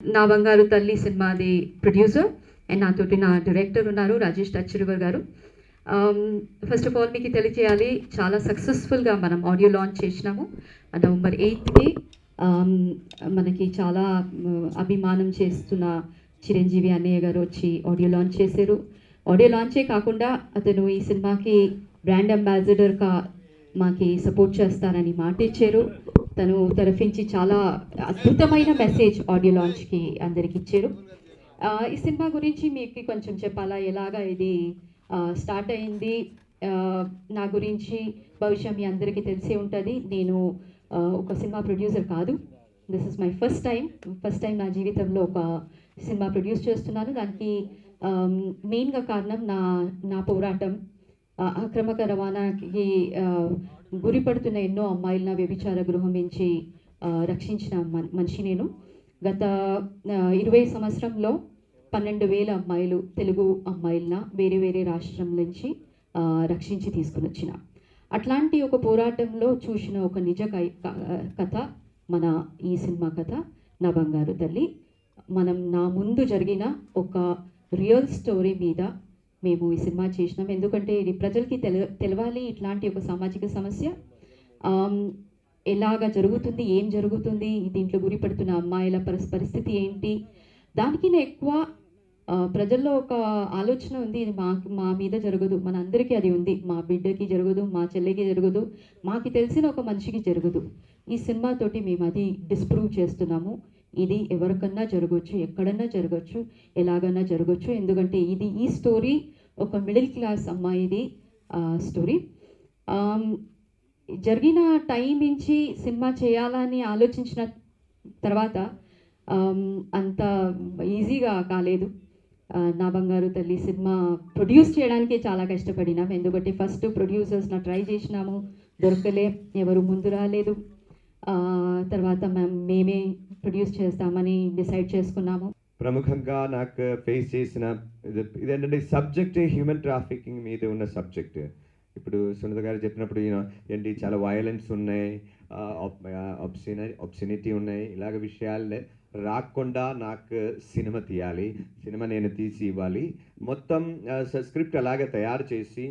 నా బంగారు తల్లి సినిమాది ప్రొడ్యూసర్ అండ్ నాతోటి నా డైరెక్టర్ ఉన్నారు రాజేష్ టచ్చరివర్ గారు ఫస్ట్ ఆఫ్ ఆల్ మీకు తెలియచేయాలి చాలా సక్సెస్ఫుల్గా మనం ఆడియో లాంచ్ చేసినాము నవంబర్ ఎయిత్కి మనకి చాలా మ్, అభిమానం చేస్తున్న చిరంజీవి అన్నయ్య గారు వచ్చి ఆడియో లాంచ్ చేశారు ఆడియో లాంచే కాకుండా అతను ఈ సినిమాకి బ్రాండ్ అంబాసిడర్గా మాకి సపోర్ట్ చేస్తారని మాట ఇచ్చారు తను తరఫించి చాలా అద్భుతమైన మెసేజ్ ఆడియో లాంచ్కి అందరికి ఇచ్చారు ఆ, ఈ సినిమా గురించి మీకు కొంచెం చెప్పాలా ఎలాగా ఇది స్టార్ట్ అయింది ఆ, నా గురించి బహుశా మీ అందరికీ తెలిసే ఉంటుంది నేను ఆ, ఒక సినిమా ప్రొడ్యూసర్ కాదు this is my first time first time నా జీవితంలో ఒక సినిమా ప్రొడ్యూస్ చేస్తున్నాను దానికి మెయిన్గా కారణం నా నా పోరాటం ఆ, అక్రమక రవాణాకి ఆ, గురిపడుతున్న ఎన్నో అమ్మాయిలను వ్యభిచార గృహం నుంచి ఆ, రక్షించిన మన్- మనిషి నేను గత ఆ, ఇరవై సంవత్సరంలో పన్నెండు వేల అమ్మాయిలు తెలుగు అమ్మాయిలన వేరే వేరే రాష్ట్రం నుంచి ఆ, రక్షించి తీసుకుని వచ్చిన అట్లాంటి ఒక పోరాటంలో చూసిన ఒక నిజ కై- క- కథ మన ఈ సినిమా కథ నా బంగారు తల్లి మనం నా ముందు జరిగిన ఒక రియల్ స్టోరీ మీద మేము ఈ సినిమా చేసినాం ఎందుకంటే ఇది ప్రజలకి తెల తెలవాలి ఇట్లాంటి ఒక సామాజిక సమస్య ఆమ్, ఎలాగ జరుగుతుంది ఏం జరుగుతుంది దీంట్లో గురిపడుతున్న అమ్మాయిల పరిస్ పరిస్థితి ఏంటి దానికి ఎక్కువ ఆ, ప్రజల్లో ఒక ఆలోచన ఉంది ఇది మా మా మీద జరగదు మన అందరికీ అది ఉంది మా బిడ్డకి జరగదు మా చెల్లికి జరగదు మాకు తెలిసిన ఒక మనిషికి జరగదు ఈ సినిమాతోటి మేము అది డిస్ప్రూవ్ చేస్తున్నాము ఇది ఎవరికన్నా జరగవచ్చు ఎక్కడన్నా జరగచ్చు ఎలాగన్నా జరగచ్చు ఎందుకంటే ఇది ఈ స్టోరీ ఒక మిడిల్ క్లాస్ అమ్మాయిది స్టోరీ జరిగిన టైం నుంచి సినిమా చేయాలని ఆలోచించిన తర్వాత ఆమ్, అంత ఈజీగా కాలేదు ఆ, నా బంగారు తల్లి సినిమా ప్రొడ్యూస్ చేయడానికే చాలా కష్టపడినాం ఎందుకంటే ఫస్ట్ ప్రొడ్యూసర్స్ని ట్రై చేసినాము దొరకలే ఎవరు ముందు రాలేదు ఆ, తర్వాత మేము మేమే ప్రొడ్యూస్ చేస్తామని డిసైడ్ చేసుకున్నాము ప్రముఖంగా నాకు ఫేస్ చేసిన ఇది ఇదేంటంటే సబ్జెక్ట్ హ్యూమన్ ట్రాఫికింగ్ మీద ఉన్న సబ్జెక్ట్ ఇప్పుడు సునీత గారు చెప్పినప్పుడు you know, ఏంటి చాలా వయలెన్స్ ఉన్నాయి ఆప్షిన ఆప్షనిటీ ఉన్నాయి ఇలాగ విషయాలు రాకుండా నాకు సినిమా తీయాలి సినిమా నేను తీసి ఇవ్వాలి మొత్తం స్క్రిప్ట్ అలాగే తయారు చేసి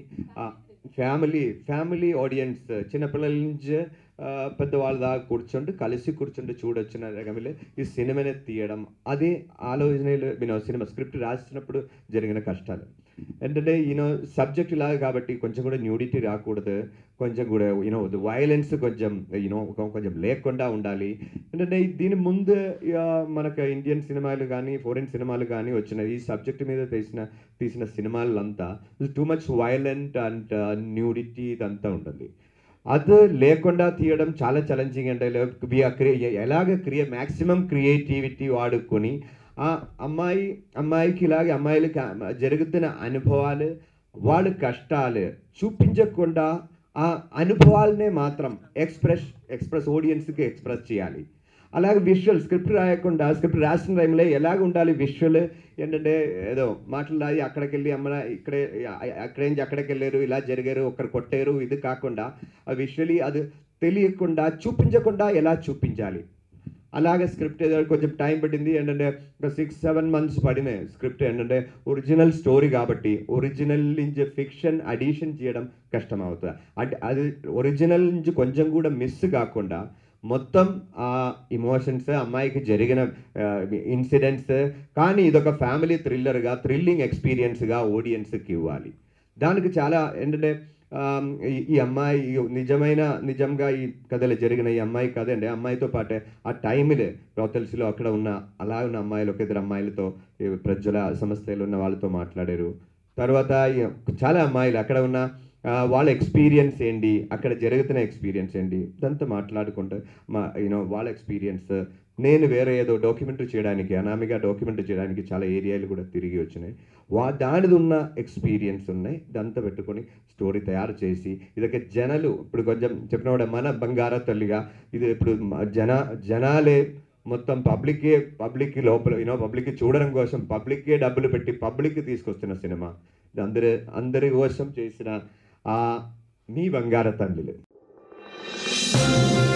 ఫ్యామిలీ ఫ్యామిలీ ఆడియన్స్ చిన్నపిల్లల నుంచి ఆ, పెద్దవాళ్ళ దాకా కూర్చుంటూ కలిసి కూర్చుంటూ చూడొచ్చిన రకమిలే ఈ సినిమాని తీయడం అదే ఆలోచనలు నేను సినిమా స్క్రిప్ట్ రాసినప్పుడు జరిగిన కష్టాలు ఏంటంటే యూనో సబ్జెక్ట్ ఇలాగ కాబట్టి కొంచెం కూడా న్యూడిటీ రాకూడదు కొంచెం కూడా యూనో వైలెన్స్ కొంచెం యూనో కొంచెం లేకుండా ఉండాలి ఏంటంటే దీని ముందు ఆ, మనకు ఇండియన్ సినిమాలు కానీ ఫారిన్ సినిమాలు కానీ వచ్చిన ఈ సబ్జెక్ట్ మీద తీసిన తీసిన సినిమాలంతా too much violent and nudity ఇదంతా ఉంటుంది అది లేకుండా తీయడం చాలా ఛాలెంజింగ్ అంటే we are crea- ఎలాగ క్రియ మ్యాక్సిమం క్రియేటివిటీ వాడుకొని ఆ అమ్మాయి అమ్మాయికి ఇలాగే అమ్మాయిలకి ఆ- జరుగుతున్న అనుభవాలు వాళ్ళ కష్టాలు చూపించకుండా ఆ అనుభవాలనే మాత్రం ఎక్స్ప్రెస్ ఎక్స్ప్రెస్ ఆడియన్స్కి ఎక్స్ప్రెస్ చేయాలి అలాగే విజువల్ స్క్రిప్ట్ రాయకుండా స్క్రిప్ట్ రాసిన టైంలో ఎలాగ ఉండాలి విజువల్ ఏంటంటే ఏదో మాటలు రాయి అక్కడికి వెళ్ళి అమ్మ ఇక్కడే అక్కడే నుంచి అక్కడికి వెళ్ళారు ఇలా జరిగారు ఒకరు కొట్టారు ఇది కాకుండా ఆ విజువలీ అది తెలియకుండా చూపించకుండా ఎలా చూపించాలి అలాగే స్క్రిప్ట్ ఏదో కొంచెం టైం పట్టింది ఏంటంటే ఒక సిక్స్ సెవెన్ మంత్స్ పడినాయి స్క్రిప్ట్ ఏంటంటే ఒరిజినల్ స్టోరీ కాబట్టి ఒరిజినల్ నుంచి ఫిక్షన్ అడిషన్ చేయడం కష్టం అవుతుంది అంటే అది ఒరిజినల్ నుంచి కొంచెం కూడా మిస్ కాకుండా మొత్తం ఆ ఇమోషన్స్ అమ్మాయికి జరిగిన ఇన్సిడెంట్స్ కానీ ఇదొక ఫ్యామిలీ థ్రిల్లర్గా థ్రిల్లింగ్ ఎక్స్పీరియన్స్గా ఆడియన్స్కి ఇవ్వాలి దానికి చాలా ఏంటంటే ఆమ్, ఈ- ఈ అమ్మాయి ఈ నిజమైన నిజంగా ఈ కథలు జరిగిన ఈ అమ్మాయి కథ అండి అమ్మాయితో పాటే ఆ టైంలో తెలుసులో అక్కడ ఉన్న అలా ఉన్న అమ్మాయిలు ఒక ఇద్దరు అమ్మాయిలతో ఈ ప్రజల సంస్థలు ఉన్న వాళ్ళతో మాట్లాడారు తర్వాత ఈ చాలా అమ్మాయిలు అక్కడ ఉన్న ఆ, వాళ్ళ ఎక్స్పీరియన్స్ ఏంటి అక్కడ జరుగుతున్న ఎక్స్పీరియన్స్ ఏంటి ఇదంతా మాట్లాడుకుంటూ మా యూనో వాళ్ళ ఎక్స్పీరియన్స్ నేను వేరే ఏదో డాక్యుమెంటరీ చేయడానికి అనామిగా డాక్యుమెంటరీ చేయడానికి చాలా ఏరియాలు కూడా తిరిగి వచ్చినాయి వా దానిది ఉన్న ఎక్స్పీరియన్స్ ఉన్నాయి ఇదంతా పెట్టుకొని స్టోరీ తయారు చేసి ఇదొక జనాలు ఇప్పుడు కొంచెం చెప్పిన కూడా మన బంగార తల్లిగా ఇది ఇప్పుడు మ- జన జనాలే మొత్తం పబ్లిక్కే పబ్లిక్ లోపల యూనో పబ్లిక్ చూడడం కోసం పబ్లిక్కే డబ్బులు పెట్టి పబ్లిక్ తీసుకొస్తున్న సినిమా ఇది అందరి అందరి కోసం చేసిన ఆ మీ బంగార తల్లిలు